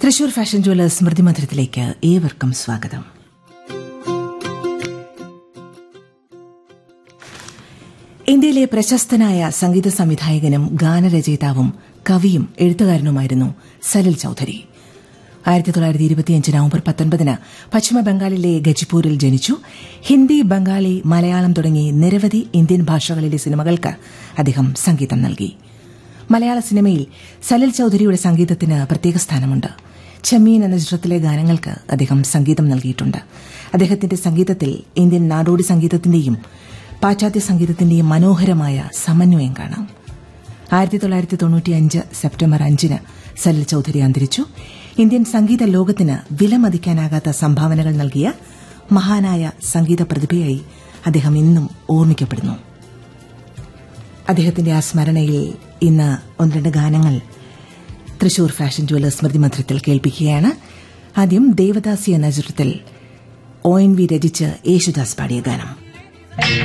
Thrissur fashion jewellers Smriti മധുരത്തിലേക്ക് ഏവർക്കും സ്വാഗതം ഇന്ത്യയിലെ പ്രശസ്തനായ സംഗീത സംവിധായകനും ഗാനരചയിതാവും കവിയും എഴുത്തുകാരനുമായിരുന്നു സലിൽ ചൌധരി ആയിരത്തി തൊള്ളായിരത്തി ഇരുപത്തിയഞ്ച് നവംബർ പത്തൊൻപതിന് പശ്ചിമ ബംഗാളിലെ ഗജിപൂരിൽ ജനിച്ചു ഹിന്ദി ബംഗാളി മലയാളം തുടങ്ങി നിരവധി ഇന്ത്യൻ ഭാഷകളിലെ സിനിമകൾക്ക് അദ്ദേഹം സംഗീതം നൽകി മലയാള സിനിമയിൽ സലിൽ ചൌധരിയുടെ സംഗീതത്തിന് പ്രത്യേക സ്ഥാനമുണ്ട് ചെമ്മീൻ എന്ന ചിത്രത്തിലെ ഗാനങ്ങൾക്ക് അദ്ദേഹം സംഗീതം നൽകിയിട്ടുണ്ട് അദ്ദേഹത്തിന്റെ സംഗീതത്തിൽ ഇന്ത്യൻ നാടോടി സംഗീതത്തിന്റെയും പാശ്ചാത്യ സംഗീതത്തിന്റെയും മനോഹരമായ സമന്വയം കാണാം ആയിരത്തി തൊള്ളായിരത്തി തൊണ്ണൂറ്റിയഞ്ച് സെപ്റ്റംബർ അഞ്ചിന് സലിൽ ചൌധരി അന്തരിച്ചു ഇന്ത്യൻ സംഗീത ലോകത്തിന് വിലമതിക്കാനാകാത്ത സംഭാവനകൾ നൽകിയ മഹാനായ സംഗീത പ്രതിഭയായി അദ്ദേഹം ഇന്നും ഓർമ്മിക്കപ്പെടുന്നു അദ്ദേഹത്തിന്റെ ആ സ്മരണയിൽ ഇന്ന് ഒന്ന് രണ്ട് ഗാനങ്ങൾ തൃശൂർ ഫാഷൻ ജുവലേഴ്സ് സ്മൃതി മന്ദിരത്തിൽ കേൾപ്പിക്കുകയാണ് ആദ്യം ദേവദാസി എന്ന ചിത്രത്തിൽ ഒ എൻ വി രചിച്ച് യേശുദാസ് പാടിയ ഗാനം